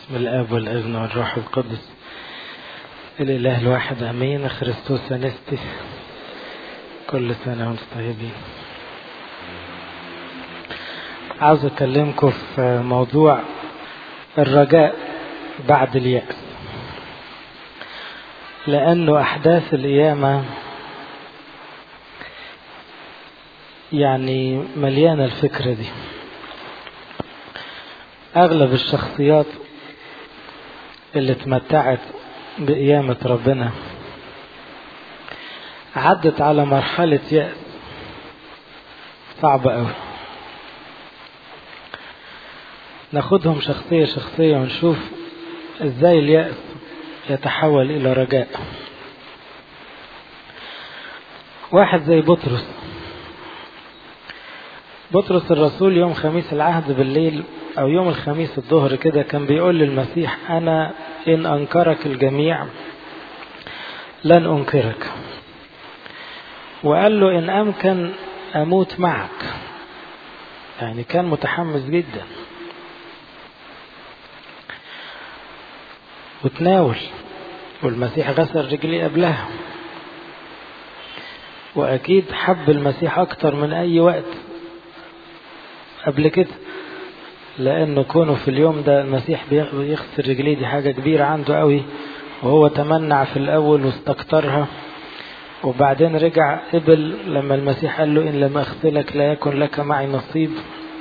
بسم الاب والابن والروح القدس الاله الواحد امين خريستوس انستي كل سنه وانتم طيبين عاوز اكلمكم في موضوع الرجاء بعد اليأس لأنه أحداث القيامة يعني مليانة الفكرة دي أغلب الشخصيات اللي تمتعت بقيامة ربنا عدت على مرحلة يأس صعبة أوي ناخدهم شخصية شخصية ونشوف ازاي اليأس يتحول إلى رجاء واحد زي بطرس بطرس الرسول يوم خميس العهد بالليل أو يوم الخميس الظهر كده كان بيقول للمسيح أنا إن أنكرك الجميع لن أنكرك وقال له إن أمكن أموت معك يعني كان متحمس جدا وتناول والمسيح غسل رجلي قبلها وأكيد حب المسيح أكتر من أي وقت قبل كده لأنه كونه في اليوم ده المسيح بيغسل رجليه دي حاجة كبيرة عنده قوي وهو تمنع في الأول واستكترها وبعدين رجع قبل لما المسيح قال له إن لم أغسلك لا يكن لك معي نصيب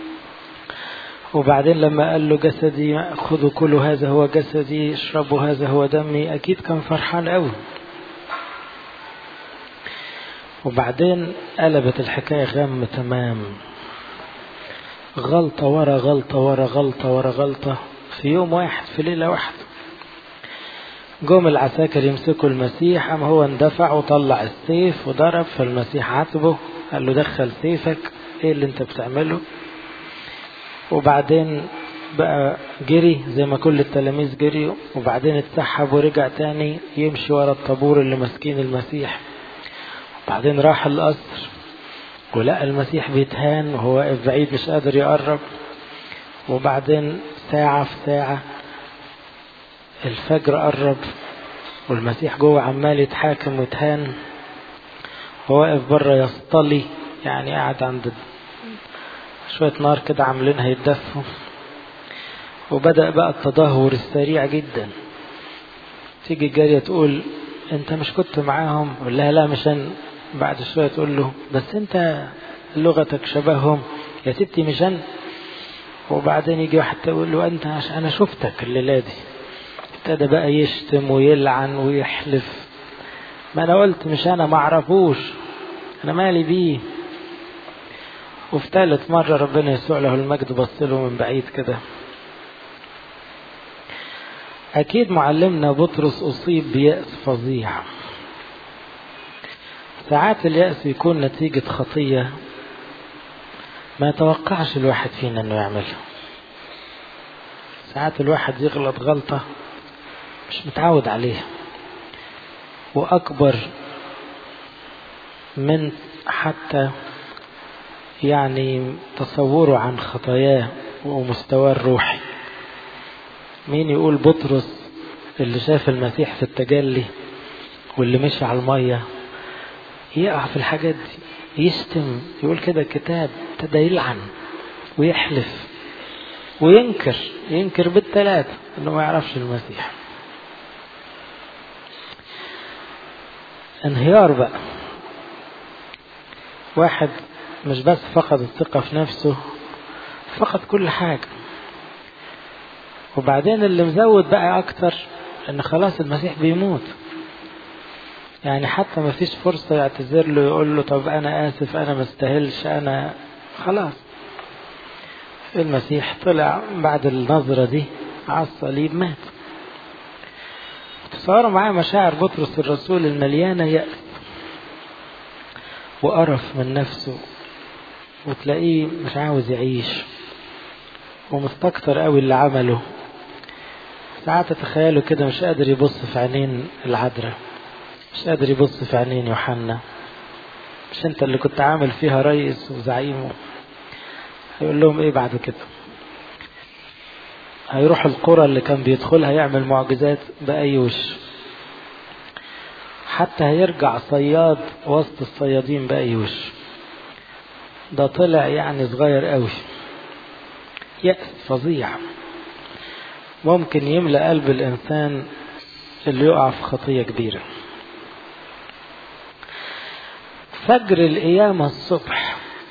وبعدين لما قال له جسدي خذوا كلوا هذا هو جسدي اشربوا هذا هو دمي أكيد كان فرحان قوي وبعدين قلبت الحكاية غم تمام غلطة ورا غلطة ورا غلطة ورا غلطة في يوم واحد في ليلة واحدة جم العساكر يمسكوا المسيح أم هو اندفع وطلع السيف وضرب فالمسيح عاتبه قال له دخل سيفك ايه اللي انت بتعمله وبعدين بقى جري زي ما كل التلاميذ جري وبعدين اتسحب ورجع تاني يمشي ورا الطابور اللي ماسكين المسيح وبعدين راح القصر ولقى المسيح بيتهان وهو واقف بعيد مش قادر يقرب وبعدين ساعة في ساعة الفجر قرب والمسيح جوه عمال يتحاكم ويتهان وهو واقف بره يصطلي يعني قاعد عند شوية نار كده عاملينها يتدفوا وبدأ بقى التدهور السريع جدا تيجي الجارية تقول انت مش كنت معاهم يقول لها لا مش انا بعد شوية تقول له بس انت لغتك شبههم يا ستي مش انا وبعدين يجي واحد تقول له انت انا شفتك الليلة دي ابتدى بقى يشتم ويلعن ويحلف ما انا قلت مش انا ما اعرفوش انا مالي بيه وفي ثالث مرة ربنا يسوع له المجد بص له من بعيد كده أكيد معلمنا بطرس أصيب بيأس فظيع ساعات اليأس يكون نتيجة خطية ما يتوقعش الواحد فينا انه يعملها ساعات الواحد يغلط غلطة مش متعود عليها وأكبر من حتى يعني تصوره عن خطاياه ومستواه الروحي مين يقول بطرس اللي شاف المسيح في التجلي واللي مشي على الميه يقع في الحاجات دي يشتم يقول كده الكتاب ابتدى يلعن ويحلف وينكر ينكر بالثلاثة انه ما يعرفش المسيح انهيار بقى واحد مش بس فقد الثقة في نفسه فقد كل حاجة وبعدين اللي مزود بقى أكتر إن خلاص المسيح بيموت يعني حتى ما فيش فرصة يعتذر له يقول له طب أنا آسف أنا ما استاهلش أنا خلاص المسيح طلع بعد النظرة دي على الصليب مات تصوروا معايا مشاعر بطرس الرسول المليانة يأس وقرف من نفسه وتلاقيه مش عاوز يعيش ومستكتر قوي اللي عمله ساعات تتخيلوا كده مش قادر يبص في عينين العذراء مش قادر يبص في عينين يوحنا مش انت اللي كنت عامل فيها رئيس وزعيم هيقول لهم ايه بعد كده هيروح القرى اللي كان بيدخلها يعمل معجزات بأي وش حتى هيرجع صياد وسط الصيادين بأي وش ده طلع يعني صغير قوي يأس فظيع ممكن يملأ قلب الإنسان اللي يقع في خطية كبيرة فجر القيامة الصبح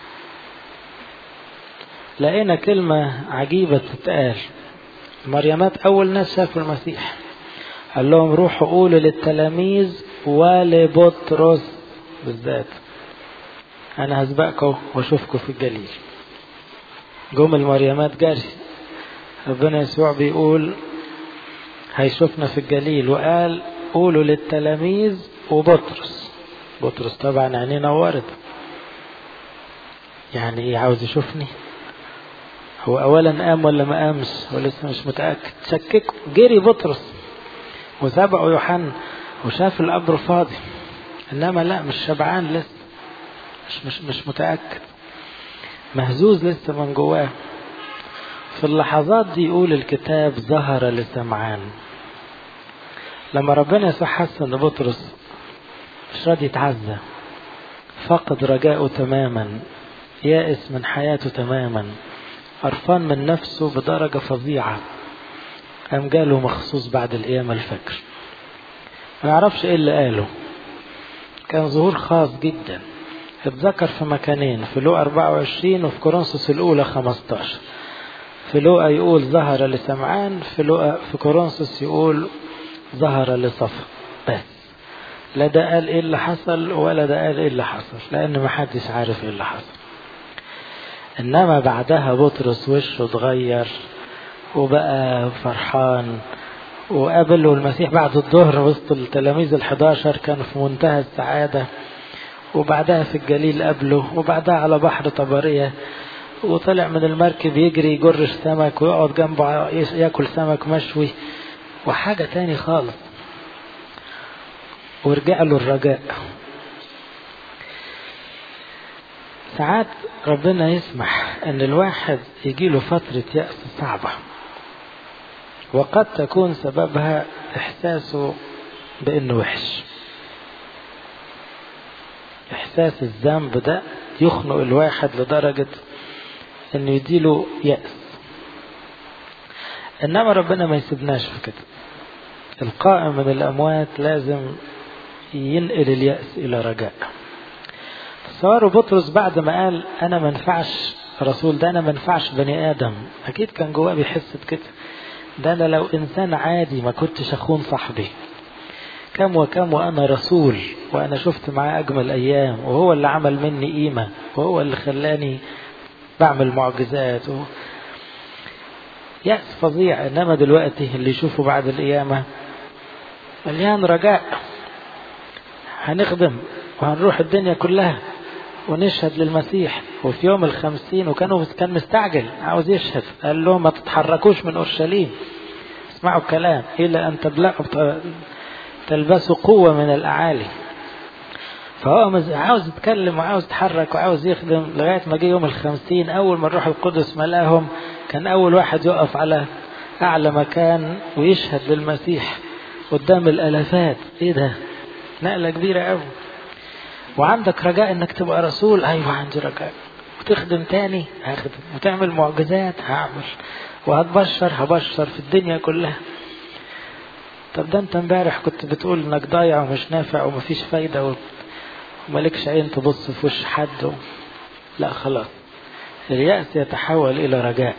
لقينا كلمة عجيبة تتقال مريمات أول ناس شافوا المسيح قال لهم روحوا قولوا للتلاميذ ولبطرس بالذات أنا هسبقكم وأشوفكم في الجليل جم المريمات جري ربنا يسوع بيقول هيشوفنا في الجليل وقال قولوا للتلاميذ وبطرس بطرس طبعا عينيه نورت يعني ايه عاوز يشوفني هو اولا قام ولا ما قامش هو لسه مش متاكد شكك جري بطرس وسبقه يوحنا وشاف القبر فاضي انما لا مش شبعان لسه مش مش مش متاكد مهزوز لسه من جواه في اللحظات دي يقول الكتاب ظهر لسمعان لما ربنا يسوع حس ان بطرس مش راضي يتعزى فقد رجاءه تماما يائس من حياته تماما قرفان من نفسه بدرجة فظيعة قام جاله مخصوص بعد القيامة الفجر ما يعرفش ايه اللي قاله كان ظهور خاص جدا اتذكر في مكانين في لوقا 24 وفي كورنثوس الأولى 15 في لوقا يقول ظهر لسمعان في لوقا في كورنثوس يقول ظهر لصفا بس لا ده قال ايه اللي حصل ولا ده قال ايه اللي حصل لان ما حدش عارف ايه اللي حصل انما بعدها بطرس وشه اتغير وبقى فرحان وقابله المسيح بعد الظهر وسط التلاميذ الحداشر كان في منتهى السعادة وبعدها في الجليل قابله وبعدها على بحر طبرية وطلع من المركب يجري يجرش سمك ويقعد جنبه ياكل سمك مشوي وحاجة تاني خالص ورجع له الرجاء ساعات ربنا يسمح ان الواحد يجيله فترة يأس صعبة وقد تكون سببها احساسه بانه وحش احساس الذنب ده يخنق الواحد لدرجة انه يديله يأس انما ربنا ما يسيبناش في كده القائم من الاموات لازم ينقل اليأس الى رجاء تصوروا بطرس بعد ما قال انا ما ينفعش رسول ده انا ما ينفعش بني ادم اكيد كان جواه بيحس بكده ده انا لو انسان عادي ما كنتش اخون صاحبي كم وكم وانا رسول وانا شفت معاه اجمل ايام وهو اللي عمل مني قيمه وهو اللي خلاني بعمل معجزات و... يأس فظيع انما دلوقتي اللي يشوفه بعد القيامه مليان رجاء هنخدم وهنروح الدنيا كلها ونشهد للمسيح وفي يوم الخمسين وكانوا كان مستعجل عاوز يشهد قال لهم ما تتحركوش من اورشليم اسمعوا الكلام الى ان تبلغوا تلبسوا قوه من الاعالي فهو عاوز يتكلم وعاوز يتحرك وعاوز يخدم لغايه ما جه يوم الخمسين اول ما الروح القدس ملاهم كان اول واحد يقف على اعلى مكان ويشهد للمسيح قدام الالافات ايه ده نقله كبيره قوي وعندك رجاء انك تبقى رسول ايوه عندي رجاء وتخدم تاني هخدم وتعمل معجزات هعمل وهتبشر هبشر في الدنيا كلها طب ده انت امبارح كنت بتقول انك ضايع ومش نافع ومفيش فايدة ومالكش عين تبص في وش حد و... لا خلاص اليأس يتحول إلى رجاء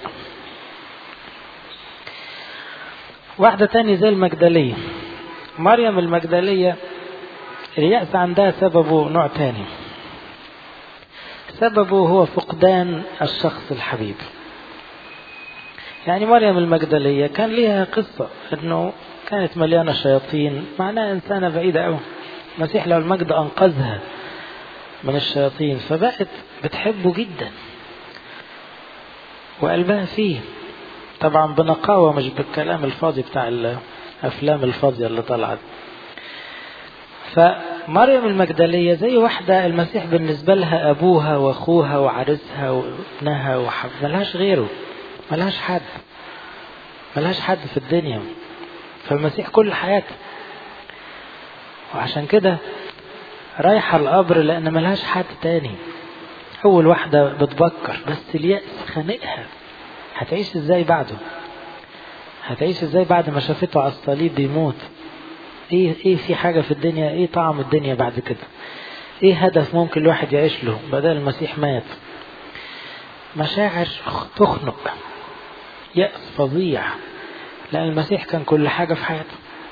واحدة تاني زي المجدلية مريم المجدلية اليأس عندها سببه نوع تاني سببه هو فقدان الشخص الحبيب يعني مريم المجدلية كان ليها قصة انه كانت مليانة شياطين معناها انسانة بعيدة قوي المسيح له المجد انقذها من الشياطين فبقت بتحبه جدا وقلبها فيه طبعا بنقاوة مش بالكلام الفاضي بتاع الافلام الفاضية اللي طلعت فمريم المجدلية زي واحدة المسيح بالنسبة لها أبوها وأخوها وعرسها وابنها وحب ملهاش غيره ملهاش حد ملهاش حد في الدنيا فالمسيح كل حياتها وعشان كده رايحة القبر لأن ملهاش حد تاني أول واحدة بتبكر بس اليأس خانقها هتعيش ازاي بعده هتعيش ازاي بعد ما شافته على الصليب بيموت ايه ايه في حاجة في الدنيا ايه طعم الدنيا بعد كده ايه هدف ممكن الواحد يعيش له بدل المسيح مات مشاعر تخنق يأس فظيع لأن المسيح كان كل حاجة في حياته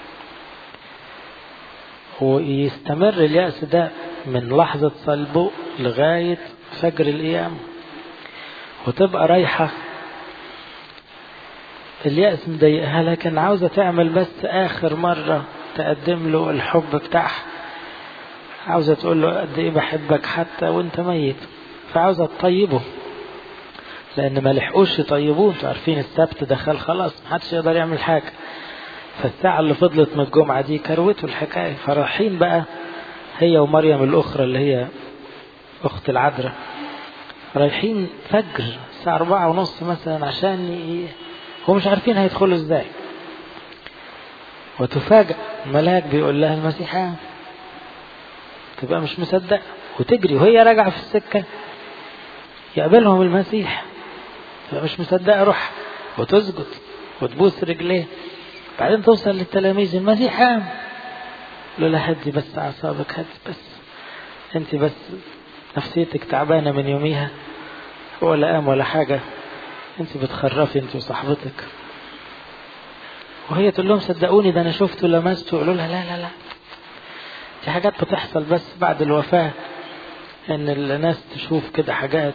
ويستمر اليأس ده من لحظة صلبه لغاية فجر القيامة وتبقى رايحة اليأس مضايقها لكن عاوزة تعمل بس آخر مرة تقدم له الحب بتاعها عاوزة تقول له قد إيه بحبك حتى وأنت ميت فعاوزة تطيبه لأن ما لحقوش يطيبوه أنتوا عارفين السبت دخل خلاص محدش يقدر يعمل حاجة فالساعة اللي فضلت من الجمعة دي كروته الحكاية فرايحين بقى هي ومريم الأخرى اللي هي أخت العذراء رايحين فجر الساعة أربعة ونص مثلا عشان ي... هم مش عارفين هيدخلوا ازاي وتفاجأ ملاك بيقول لها المسيح قام تبقى مش مصدق وتجري وهي راجعة في السكة يقابلهم المسيح تبقى مش مصدقة روح وتسجد وتبوس رجليه بعدين توصل للتلاميذ المسيح قام له لا هدي بس أعصابك هدي بس أنت بس نفسيتك تعبانة من يوميها ولا قام ولا حاجة أنت بتخرفي أنت وصاحبتك وهي تقول لهم صدقوني ده أنا شفته لمسته يقولوا لها لا لا لا دي حاجات بتحصل بس بعد الوفاة إن الناس تشوف كده حاجات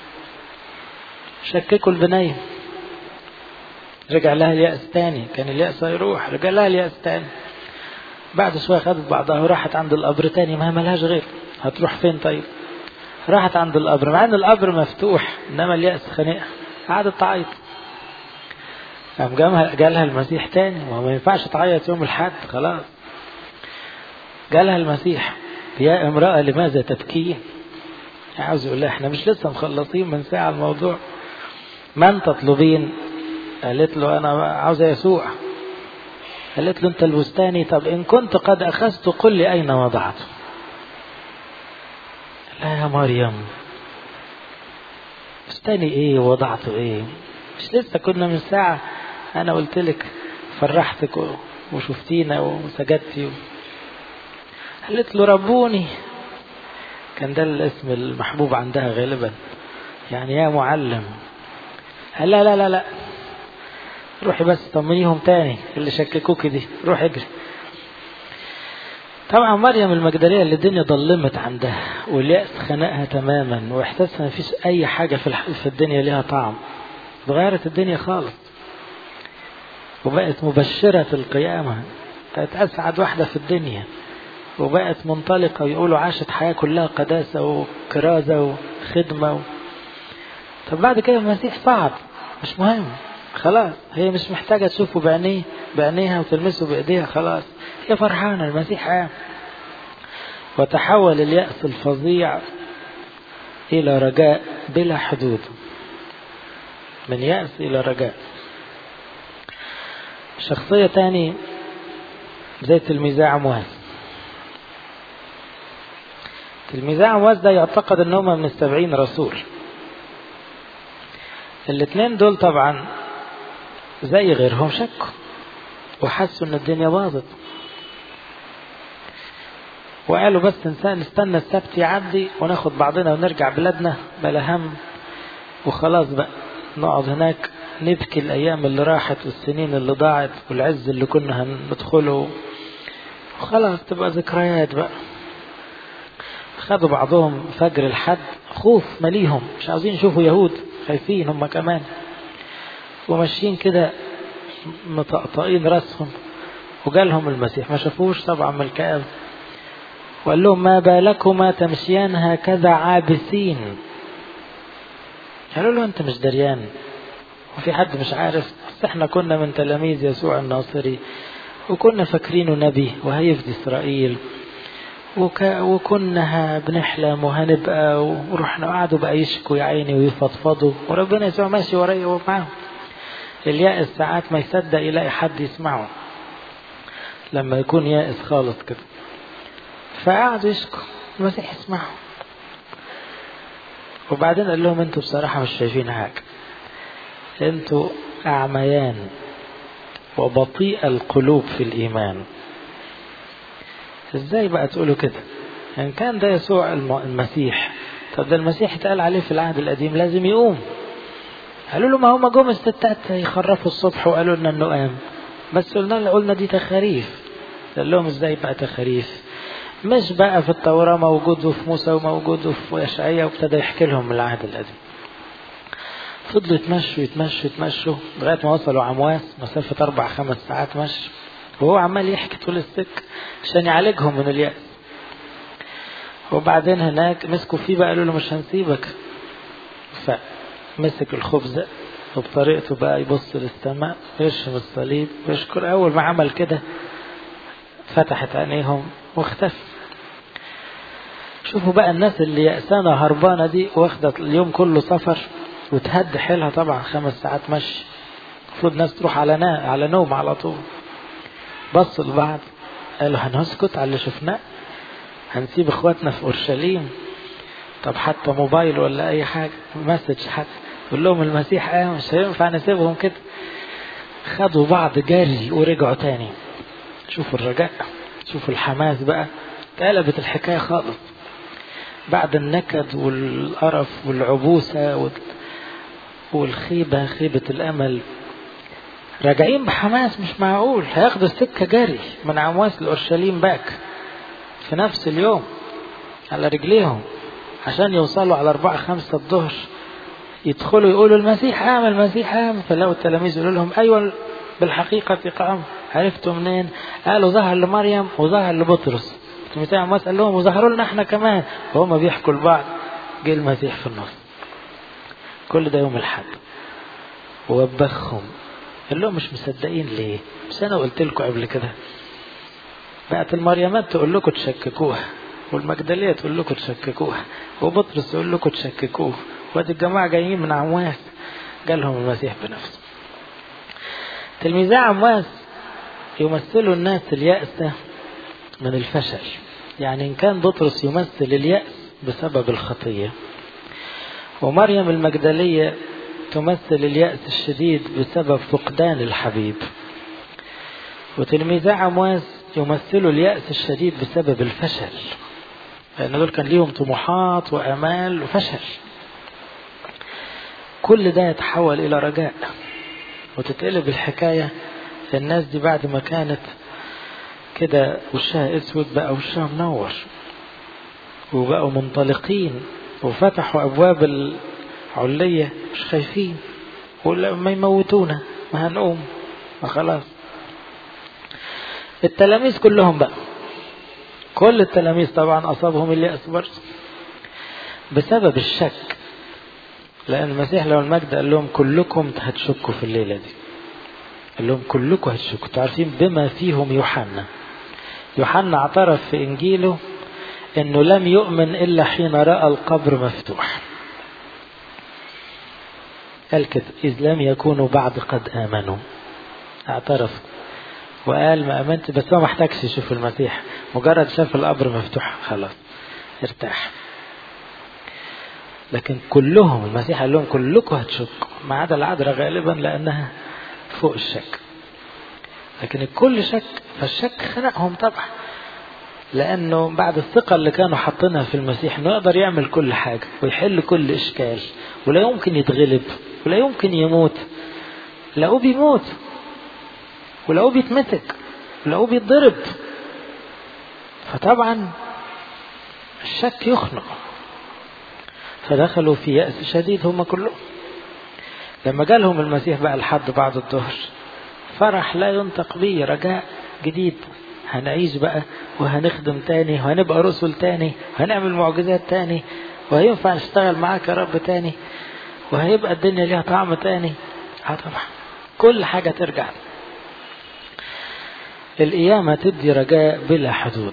شككوا البنية رجع لها اليأس تاني كان اليأس هيروح رجع لها اليأس تاني بعد شوية خدت بعضها وراحت عند القبر تاني ما ملهاش غير هتروح فين طيب راحت عند القبر مع ان القبر مفتوح انما اليأس خانقها قعدت تعيط قام جالها المسيح تاني وما ينفعش تعيط يوم الحد خلاص جالها المسيح يا امرأة لماذا تبكين عاوز يقول لها احنا مش لسه مخلصين من ساعة الموضوع من تطلبين قالت له انا عاوزة يسوع قالت له انت البستاني طب ان كنت قد اخذت قل لي اين وضعته لا يا مريم بستاني ايه وضعته ايه مش لسه كنا من ساعة انا قلت لك فرحتك وشفتينا وسجدتي قالت له ربوني كان ده الاسم المحبوب عندها غالبا يعني يا معلم قال لا لا لا لا روحي بس طمنيهم تاني اللي شككوك دي روح اجري طبعا مريم المجدلية اللي الدنيا ضلمت عندها واليأس خنقها تماما واحساسها مفيش أي حاجة في في الدنيا ليها طعم اتغيرت الدنيا خالص وبقت مبشرة القيامة بقت أسعد واحدة في الدنيا وبقت منطلقة ويقولوا عاشت حياة كلها قداسة وكرازة وخدمة و... طب بعد كده المسيح صعد مش مهم خلاص هي مش محتاجة تشوفه بعينيه بعينيها وتلمسه بإيديها خلاص هي فرحانة المسيح قام وتحول اليأس الفظيع إلى رجاء بلا حدود من يأس إلى رجاء شخصية تاني زي تلميذي عمواس تلميذي عمواس ده يعتقد ان هم من السبعين رسول الاثنين دول طبعا زي غيرهم شكوا وحسوا ان الدنيا باظت وقالوا بس نستنى السبت يعدي وناخد بعضنا ونرجع بلادنا بلا هم وخلاص بقى نقعد هناك نبكي الأيام اللي راحت والسنين اللي ضاعت والعز اللي كنا هندخله وخلاص تبقى ذكريات بقى خدوا بعضهم فجر الحد خوف مليهم مش عاوزين يشوفوا يهود خايفين هم كمان وماشيين كده مطقطقين راسهم وجالهم المسيح ما شافوش طبعا من الكآبة وقال لهم ما بالكما تمشيان هكذا عابثين قالوا له انت مش دريان وفي حد مش عارف بس احنا كنا من تلاميذ يسوع الناصري وكنا فاكرينه نبي وهيفدي اسرائيل وك... وكنا بنحلم وهنبقى ورحنا قعدوا بقى يشكوا يا عيني ويفضفضوا وربنا يسوع ماشي ورايا ومعاهم اليائس ساعات ما يصدق يلاقي حد يسمعه لما يكون يائس خالص كده فقعد يشكو المسيح يسمعه وبعدين قال لهم انتوا بصراحة مش شايفين حاجة انتوا أعميان وبطيء القلوب في الإيمان ازاي بقى تقولوا كده ان يعني كان ده يسوع المسيح طب ده المسيح اتقال عليه في العهد القديم لازم يقوم قالوا له ما هم جم الستات يخرفوا الصبح وقالوا لنا انه قام بس قلنا قلنا دي تخاريف قال لهم ازاي بقى تخاريف مش بقى في التوراة موجود وفي موسى وموجود وفي أشعية وابتدى يحكي لهم من العهد القديم فضلوا يتمشوا يتمشوا يتمشوا لغاية ما وصلوا عمواس مسافة أربع خمس ساعات مشي وهو عمال يحكي طول السك عشان يعالجهم من اليأس وبعدين هناك مسكوا فيه بقى قالوا له مش هنسيبك فمسك الخبز وبطريقته بقى يبص للسماء يرشم الصليب ويشكر أول ما عمل كده فتحت عينيهم واختفى شوفوا بقى الناس اللي يأسانة هربانة دي واخدة اليوم كله سفر وتهد حيلها طبعا خمس ساعات مشي المفروض ناس تروح على نا... على نوم على طول بصوا لبعض قالوا هنسكت على اللي شفناه هنسيب اخواتنا في اورشليم طب حتى موبايل ولا اي حاجه مسج حتى يقول لهم المسيح قام مش هينفع نسيبهم كده خدوا بعض جري ورجعوا تاني شوفوا الرجاء شوفوا الحماس بقى قلبت الحكايه خالص بعد النكد والقرف والعبوسه والخيبه خيبه الامل راجعين بحماس مش معقول هياخدوا السكه جري من عمواس لاورشليم باك في نفس اليوم على رجليهم عشان يوصلوا على أربعة خمسة الظهر يدخلوا يقولوا المسيح قام المسيح قام فلقوا التلاميذ يقولوا لهم أيوة بالحقيقة قام عرفتوا منين؟ قالوا ظهر لمريم وظهر لبطرس تيموثاوس عماس قال لهم وظهروا لنا احنا كمان وهم بيحكوا لبعض جه المسيح في النص كل ده يوم الحد ووبخهم قال لهم مش مصدقين ليه؟ مش انا قلت لكم قبل كده بقت المريمات تقول لكم تشككوها والمجدلية تقول لكم تشككوها وبطرس يقول لكم تشككوه وادي الجماعة جايين من عمواس جالهم المسيح بنفسه تلميذي عمواس يمثلوا الناس اليأسة من الفشل يعني إن كان بطرس يمثل اليأس بسبب الخطية ومريم المجدلية تمثل اليأس الشديد بسبب فقدان الحبيب وتلميذي عمواس يمثلوا اليأس الشديد بسبب الفشل لأن دول كان ليهم طموحات وأمال وفشل كل ده يتحول إلى رجاء وتتقلب الحكاية الناس دي بعد ما كانت كده وشها اسود بقى وشها منور وبقوا منطلقين وفتحوا أبواب العلية مش خايفين ما يموتونا ما هنقوم ما خلاص التلاميذ كلهم بقى كل التلاميذ طبعا أصابهم اليأس برضه بسبب الشك لأن المسيح لو المجد قال لهم كلكم هتشكوا في الليلة دي قال لهم كلكم هتشكوا انتوا عارفين بما فيهم يوحنا يوحنا اعترف في إنجيله أنه لم يؤمن إلا حين رأى القبر مفتوح قال كده إذ لم يكونوا بعد قد آمنوا اعترف وقال ما امنت بس هو ما احتاجش يشوف المسيح مجرد شاف القبر مفتوح خلاص ارتاح لكن كلهم المسيح قال لهم كلكم هتشكوا ما عدا العذراء غالبا لانها فوق الشك لكن الكل شك فالشك خنقهم طبعا لانه بعد الثقة اللي كانوا حاطينها في المسيح انه يقدر يعمل كل حاجة ويحل كل اشكال ولا يمكن يتغلب ولا يمكن يموت لقوه بيموت ولقوه بيتمسك ولقوه بيتضرب فطبعا الشك يخنق فدخلوا في يأس شديد هم كلهم لما جالهم المسيح بقى لحد بعد الظهر فرح لا ينطق به رجاء جديد هنعيش بقى وهنخدم تاني وهنبقى رسل تاني وهنعمل معجزات تاني وهينفع نشتغل معاك يا رب تاني وهيبقى الدنيا ليها طعم تاني اه طبعا كل حاجة ترجع القيامة تدي رجاء بلا حدود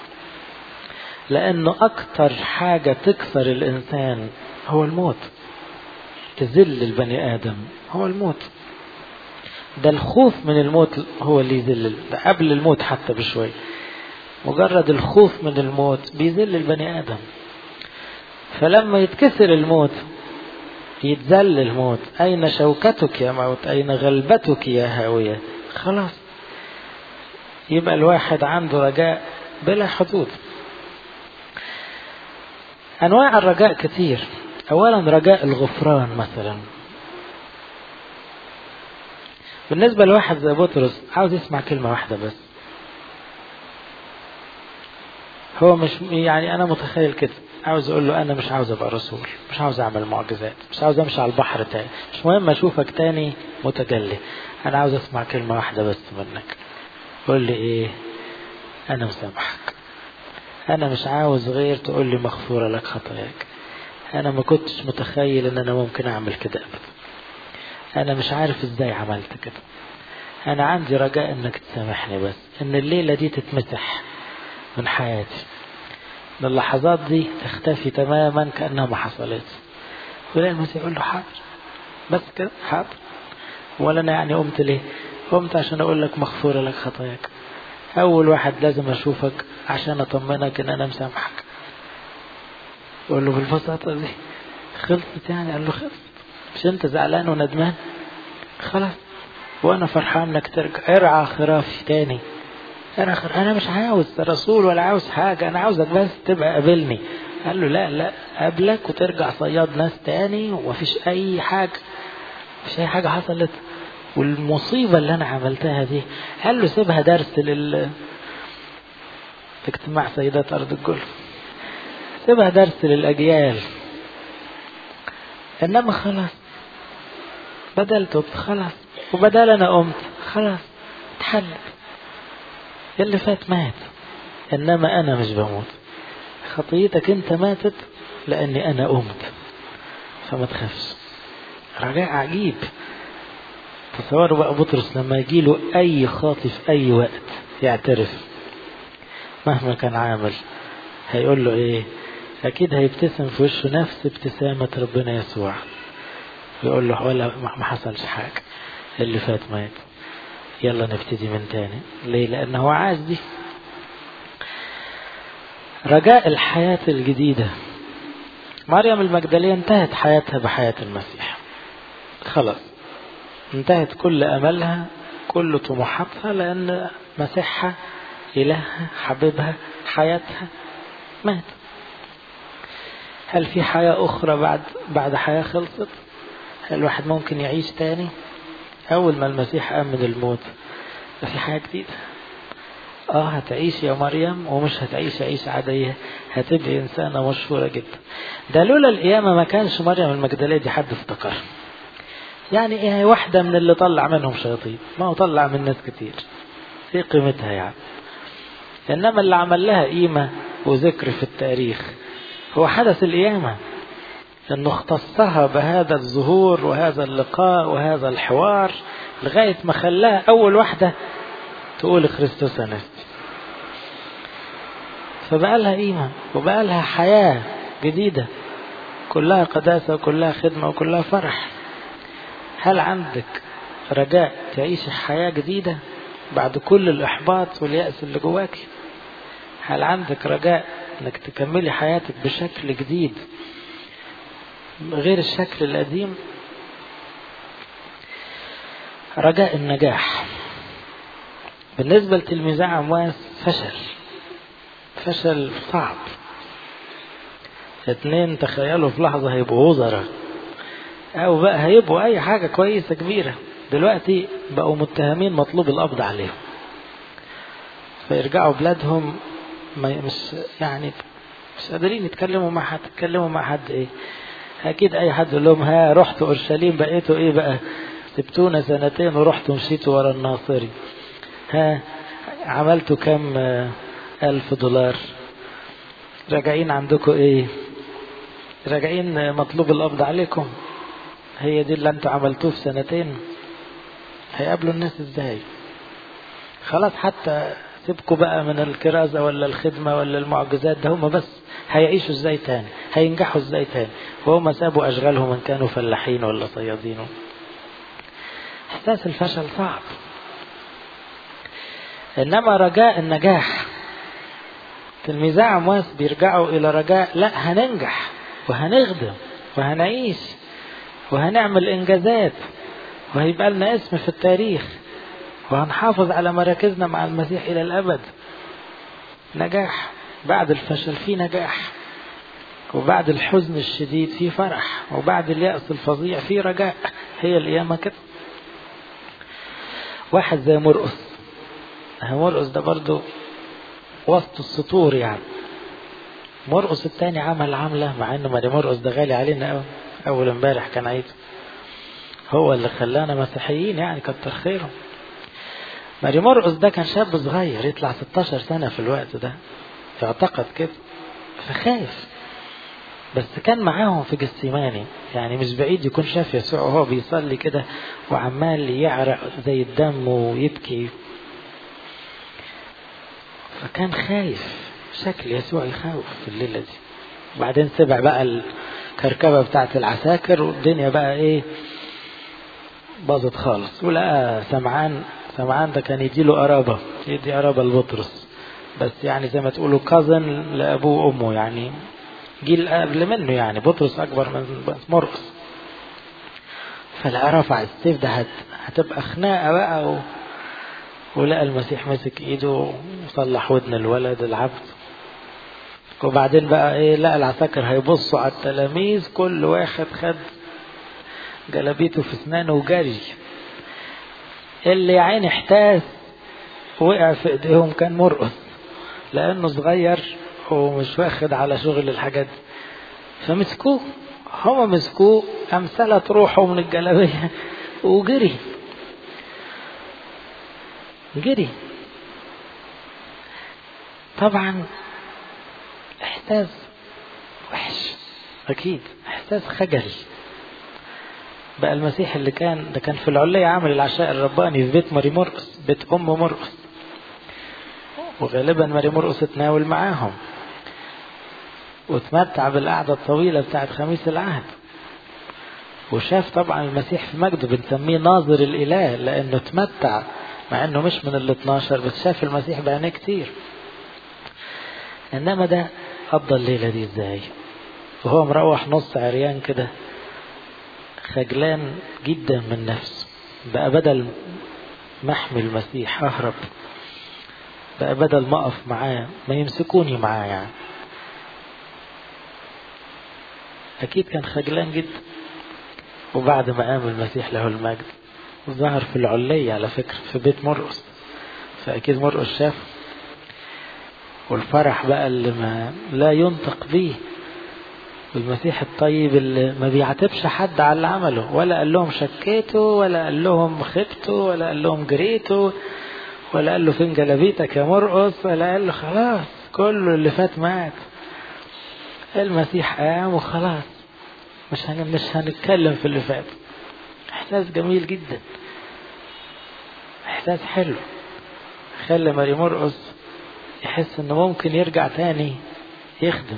لأنه أكتر حاجة تكسر الإنسان هو الموت تذل البني آدم هو الموت ده الخوف من الموت هو اللي يذل ده قبل الموت حتى بشوي مجرد الخوف من الموت بيذل البني آدم فلما يتكسر الموت يتذل الموت أين شوكتك يا موت أين غلبتك يا هاوية خلاص يبقى الواحد عنده رجاء بلا حدود أنواع الرجاء كثير أولا رجاء الغفران مثلا بالنسبة لواحد زي بطرس عاوز يسمع كلمة واحدة بس هو مش يعني أنا متخيل كده عاوز أقول له أنا مش عاوز أبقى رسول مش عاوز أعمل معجزات مش عاوز أمشي على البحر تاني مش مهم أشوفك تاني متجلي أنا عاوز أسمع كلمة واحدة بس منك قول لي إيه أنا مسامحك أنا مش عاوز غير تقول لي مغفورة لك خطاياك أنا ما كنتش متخيل إن أنا ممكن أعمل كده أبدا أنا مش عارف إزاي عملت كده أنا عندي رجاء إنك تسامحني بس إن الليلة دي تتمسح من حياتي إن اللحظات دي تختفي تماما كأنها ما حصلتش ولا المسيح يقول له حاضر بس كده حاضر ولا أنا يعني قمت ليه قمت عشان أقول لك مغفورة لك خطاياك أول واحد لازم أشوفك عشان أطمنك إن أنا مسامحك يقول له بالبساطة دي خلصت يعني قال له خلصت مش أنت زعلان وندمان خلاص وأنا فرحان إنك ترجع ارعى خرافي تاني أنا خر... أنا مش عاوز رسول ولا عاوز حاجة أنا عاوزك بس تبقى قابلني قال له لا لا قابلك وترجع صياد ناس تاني ومفيش أي حاجة مفيش أي حاجة حصلت والمصيبة اللي أنا عملتها دي قال له سيبها درس لل في اجتماع سيدات أرض الجولف سيبها درس للأجيال إنما خلاص بدل تبت خلاص وبدل أنا قمت خلاص اتحلت اللي فات مات إنما أنا مش بموت خطيتك أنت ماتت لأني أنا قمت فما تخافش رجاء عجيب تصوروا بقى بطرس لما يجيله أي خاطي في أي وقت يعترف مهما كان عامل هيقول له إيه أكيد هيبتسم في وشه نفس ابتسامة ربنا يسوع يقول له ولا ما حصلش حاجة اللي فات مات يلا نبتدي من تاني ليه لأنه هو عايز دي رجاء الحياة الجديدة مريم المجدلية انتهت حياتها بحياة المسيح خلاص انتهت كل أملها كل طموحاتها لأن مسيحها إلهها حبيبها حياتها مات هل في حياة أخرى بعد بعد حياة خلصت؟ هل الواحد ممكن يعيش تاني؟ أول ما المسيح قام من الموت في حياة جديدة اه هتعيش يا مريم ومش هتعيش عيشة عادية هتبقي إنسانة مشهورة جدا ده لولا القيامة ما كانش مريم المجدلية دي حد افتكر يعني ايه واحدة من اللي طلع منهم شياطين ما هو طلع من ناس كتير ايه قيمتها يعني انما اللي عمل لها قيمة وذكر في التاريخ هو حدث القيامة انه اختصها بهذا الظهور وهذا اللقاء وهذا الحوار لغاية ما خلاها اول واحدة تقول خريستوس نفسي فبقى لها قيمة وبقى لها حياة جديدة كلها قداسة وكلها خدمة وكلها فرح هل عندك رجاء تعيش حياة جديدة بعد كل الإحباط واليأس اللي جواك هل عندك رجاء انك تكملي حياتك بشكل جديد غير الشكل القديم رجاء النجاح بالنسبة لتلميذي عمواس فشل فشل صعب اتنين تخيلوا في لحظة هيبقوا وزراء او بقى هيبقوا اي حاجة كويسة كبيرة دلوقتي بقوا متهمين مطلوب القبض عليهم فيرجعوا بلادهم ما مش يعني مش قادرين يتكلموا مع حد يتكلموا مع حد ايه اكيد اي حد يقول لهم ها رحتوا اورشليم بقيتوا ايه بقى سبتونا سنتين ورحتوا مشيتوا ورا الناصري ها عملتوا كم ألف دولار راجعين عندكم ايه راجعين مطلوب القبض عليكم هي دي اللي انتوا عملتوه في سنتين هيقابلوا الناس ازاي خلاص حتى سيبكوا بقى من الكرازة ولا الخدمة ولا المعجزات ده هم بس هيعيشوا ازاي تاني هينجحوا ازاي تاني وهم سابوا اشغالهم ان كانوا فلاحين ولا صيادين إحساس الفشل صعب إنما رجاء النجاح تلميذي عمواس بيرجعوا إلى رجاء لا هننجح وهنخدم وهنعيش وهنعمل إنجازات وهيبقى لنا اسم في التاريخ وهنحافظ على مراكزنا مع المسيح إلى الأبد نجاح بعد الفشل في نجاح وبعد الحزن الشديد في فرح وبعد اليأس الفظيع في رجاء هي القيامة كده واحد زي مرقس مرقس ده برضو وسط السطور يعني مرقس التاني عمل عملة مع انه ماري مرقس ده غالي علينا قوي اول امبارح كان عيد هو اللي خلانا مسيحيين يعني كتر خيره ماري مرقس ده كان شاب صغير يطلع 16 سنة في الوقت ده يعتقد كده فخايف بس كان معاهم في جسيماني يعني مش بعيد يكون شاف يسوع وهو بيصلي كده وعمال يعرق زي الدم ويبكي فكان خايف شكل يسوع يخوف في الليلة دي وبعدين سمع بقى الكركبة بتاعت العساكر والدنيا بقى ايه باظت خالص ولقى سمعان سمعان ده كان يديله قرابة يدي قرابة لبطرس بس يعني زي ما تقولوا كازن لأبوه وأمه يعني جيل قبل منه يعني بطرس أكبر من مرقس فلقى رفع السيف ده هت... هتبقى خناقة بقى و... ولقى المسيح مسك ايده وصلح ودن الولد العبد وبعدين بقى ايه لقى العساكر هيبصوا على التلاميذ كل واحد خد جلابيته في اسنانه وجري اللي يا عيني احتاس وقع في ايديهم كان مرقص لانه صغير ومش واخد على شغل الحاجات دي فمسكوه هما مسكوه امثلت روحه من الجلابيه وجري جري طبعا احساس وحش اكيد احساس خجل بقى المسيح اللي كان ده كان في العلية عامل العشاء الرباني في بيت ماري مرقس بيت ام مرقس وغالبا ماري مرقس اتناول معاهم وتمتع بالقعدة الطويلة بتاعت خميس العهد وشاف طبعا المسيح في مجده بنسميه ناظر الإله لأنه تمتع مع انه مش من ال 12 بس شاف المسيح بعينيه كتير انما ده قضى الليله دي ازاي وهو مروح نص عريان كده خجلان جدا من نفسه بقى بدل ما احمي المسيح اهرب بقى بدل ما اقف معاه ما يمسكوني معاه يعني اكيد كان خجلان جدا وبعد ما قام المسيح له المجد ظهر في العلية على فكرة في بيت مرقس فأكيد مرقس شاف والفرح بقى اللي ما لا ينطق به والمسيح الطيب اللي ما بيعاتبش حد على اللي عمله ولا قال لهم شكيتوا ولا قال لهم خبتوا ولا قال لهم جريتوا ولا قال له فين جلابيتك يا مرقص ولا قال له خلاص كله اللي فات مات المسيح قام وخلاص مش هن... مش هنتكلم في اللي فات احساس جميل جدا احساس حلو خلى ماري مرقص يحس انه ممكن يرجع تاني يخدم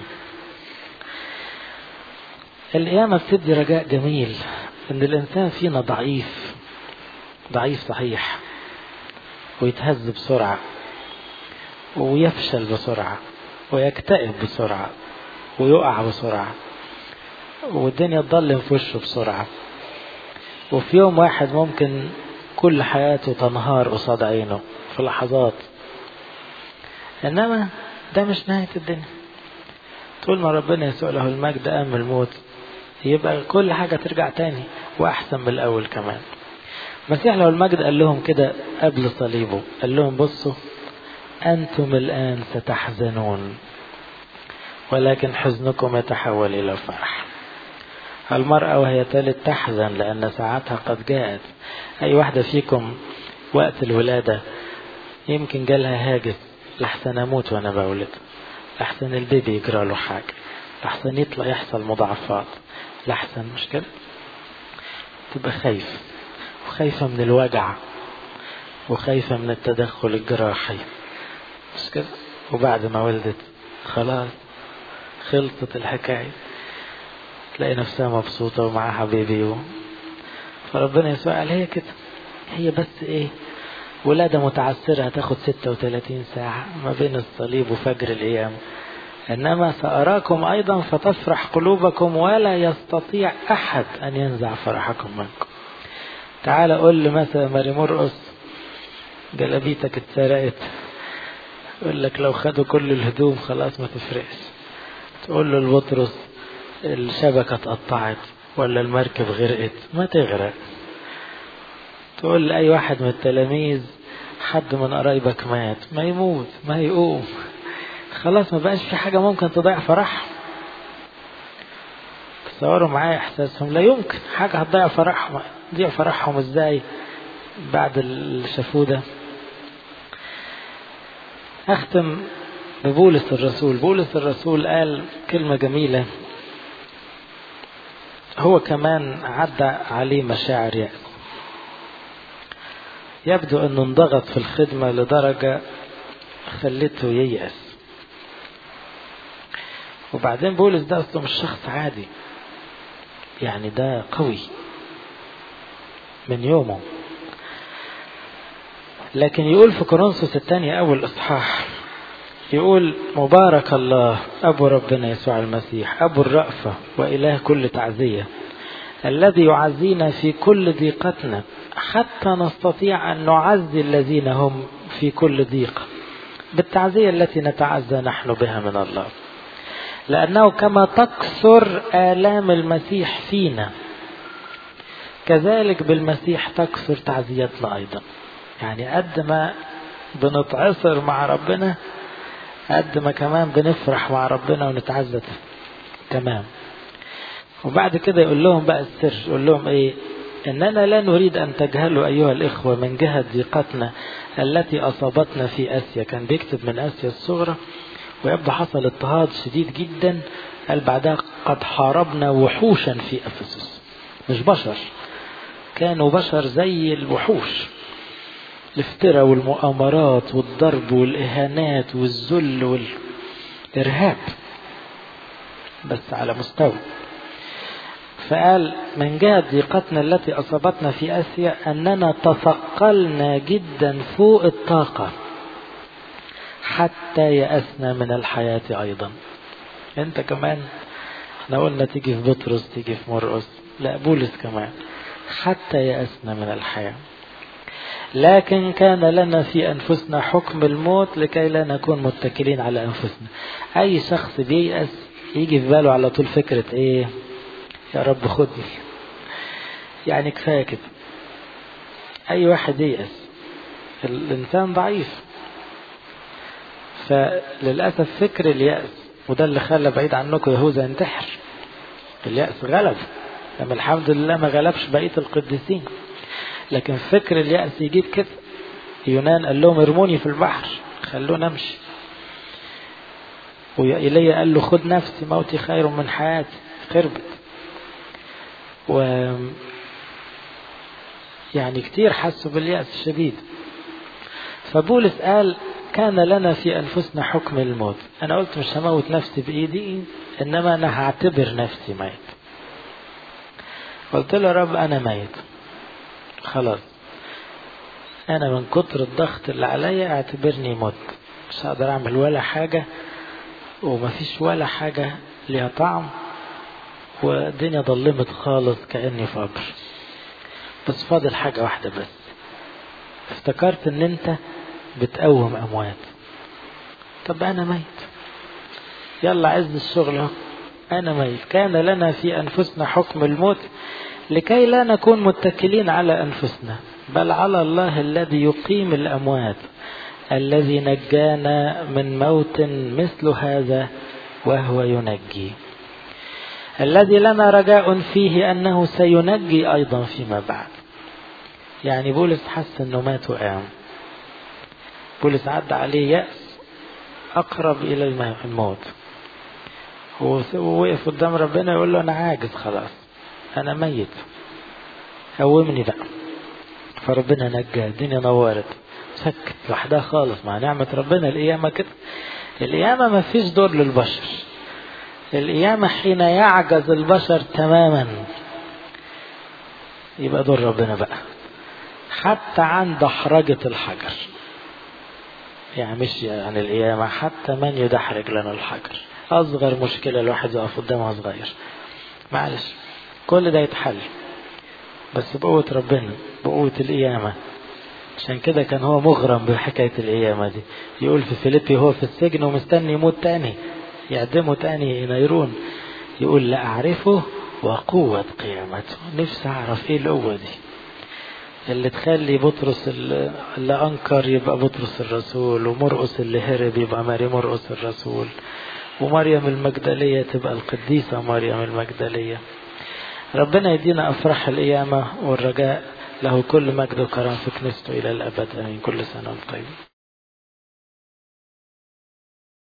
القيامة بتدي رجاء جميل ان الانسان فينا ضعيف ضعيف صحيح ويتهز بسرعة ويفشل بسرعة ويكتئب بسرعة ويقع بسرعة والدنيا تضلم في وشه بسرعة وفي يوم واحد ممكن كل حياته تنهار قصاد عينه في لحظات انما ده مش نهاية الدنيا طول ما ربنا يسوع له المجد قام من الموت يبقى كل حاجة ترجع تاني وأحسن من الأول كمان المسيح له المجد قال لهم كده قبل صليبه قال لهم بصوا أنتم الآن ستحزنون ولكن حزنكم يتحول إلى فرح المرأة وهي تلد تحزن لأن ساعتها قد جاءت أي واحدة فيكم وقت الولادة يمكن جالها هاجس لحسن أموت وأنا بولد لحسن البيبي يجرى له حاجة لحسن يطلع يحصل مضاعفات لحسن مش كده تبقى خايف وخايفة من الوجع وخايفة من التدخل الجراحي مش كده وبعد ما ولدت خلاص خلصت الحكاية تلاقي نفسها مبسوطة ومعاها بيبي و... فربنا يسوع قال هي كده هي بس ايه ولادة متعسرة هتاخد 36 ساعة ما بين الصليب وفجر الأيام إنما سأراكم أيضا فتفرح قلوبكم ولا يستطيع أحد أن ينزع فرحكم منكم تعال قول لي مثلا ماري مرقص جلابيتك اتسرقت يقول لك لو خدوا كل الهدوم خلاص ما تفرقش تقول له البطرس الشبكة اتقطعت ولا المركب غرقت ما تغرق تقول لأي واحد من التلاميذ حد من قرايبك مات ما يموت ما يقوم خلاص ما بقاش في حاجة ممكن تضيع فرحهم تصوروا معايا احساسهم لا يمكن حاجة هتضيع فرحهم تضيع فرحهم ازاي بعد اللي شافوه ده اختم ببولس الرسول بولس الرسول قال كلمة جميلة هو كمان عدى عليه مشاعر يأس يبدو انه انضغط في الخدمة لدرجة خلته ييأس وبعدين بولس ده اصله مش شخص عادي يعني ده قوي من يومه لكن يقول في كورنثوس الثانية أول إصحاح يقول مبارك الله أبو ربنا يسوع المسيح أبو الرأفة وإله كل تعزية الذي يعزينا في كل ضيقتنا حتى نستطيع أن نعزي الذين هم في كل ضيق بالتعزية التي نتعزى نحن بها من الله لأنه كما تكثر آلام المسيح فينا كذلك بالمسيح تكثر تعزيتنا أيضا يعني قد ما بنتعصر مع ربنا قد ما كمان بنفرح مع ربنا ونتعزى تمام وبعد كده يقول لهم بقى السر يقول لهم ايه اننا لا نريد ان تجهلوا ايها الاخوه من جهه ضيقتنا التي اصابتنا في اسيا كان بيكتب من اسيا الصغرى ويبدو حصل اضطهاد شديد جدا قال بعدها قد حاربنا وحوشا في افسس مش بشر كانوا بشر زي الوحوش الافتراء والمؤامرات والضرب والإهانات والذل والإرهاب بس على مستوى فقال من جهة ضيقتنا التي أصابتنا في آسيا أننا تثقلنا جدا فوق الطاقة حتى يأسنا من الحياة أيضا أنت كمان احنا قلنا تيجي في بطرس تيجي في مرقس لا بولس كمان حتى يأسنا من الحياة لكن كان لنا في أنفسنا حكم الموت لكي لا نكون متكلين على أنفسنا أي شخص بييأس يجي في باله على طول فكرة إيه يا رب خدني يعني كفاية كده أي واحد ييأس الإنسان ضعيف فللأسف فكر اليأس وده اللي خلى بعيد عنكم يهوذا ينتحر اليأس غلب لما الحمد لله ما غلبش بقية القديسين لكن فكر اليأس يجيب كده يونان قال لهم ارموني في البحر خلونا امشي وإيليا قال له خد نفسي موتي خير من حياتي خربت و يعني كتير حسوا باليأس الشديد فبولس قال كان لنا في أنفسنا حكم الموت أنا قلت مش هموت نفسي بإيدي إنما أنا هعتبر نفسي ميت قلت له يا رب أنا ميت خلاص أنا من كتر الضغط اللي عليا اعتبرني مت مش هقدر أعمل ولا حاجة ومفيش ولا حاجة ليها طعم والدنيا ضلمت خالص كأني في قبر بس فاضل حاجة واحدة بس افتكرت ان انت بتقوم اموات طب انا ميت يلا عز الشغل اهو انا ميت كان لنا في انفسنا حكم الموت لكي لا نكون متكلين على انفسنا بل على الله الذي يقيم الاموات الذي نجانا من موت مثل هذا وهو ينجي الذي لنا رجاء فيه انه سينجي ايضا فيما بعد يعني بولس حس انه مات وقام بولس عدى عليه يأس اقرب الى الموت ووقف قدام ربنا يقول له انا عاجز خلاص انا ميت قومني بقى فربنا نجاه الدنيا نورت سكت لوحدها خالص مع نعمة ربنا القيامة كده القيامة ما فيش دور للبشر القيامة حين يعجز البشر تماما يبقى دور ربنا بقى حتى عن دحرجة الحجر يعني مش يعني القيامة حتى من يدحرج لنا الحجر أصغر مشكلة الواحد يقف قدامها صغير معلش كل ده يتحل بس بقوة ربنا بقوة القيامة عشان كده كان هو مغرم بحكاية القيامة دي يقول في فيليبي هو في السجن ومستني يموت تاني يعدمه تاني ينيرون يقول لا أعرفه وقوة قيامته نفسي أعرف إيه القوة دي اللي تخلي بطرس اللي أنكر يبقى بطرس الرسول ومرقس اللي هرب يبقى ماري مرقس الرسول ومريم المجدلية تبقى القديسة مريم المجدلية ربنا يدينا أفراح القيامة والرجاء له كل مجد وكرم في كنيسته إلى الأبد آمين كل سنة وانتم طيبين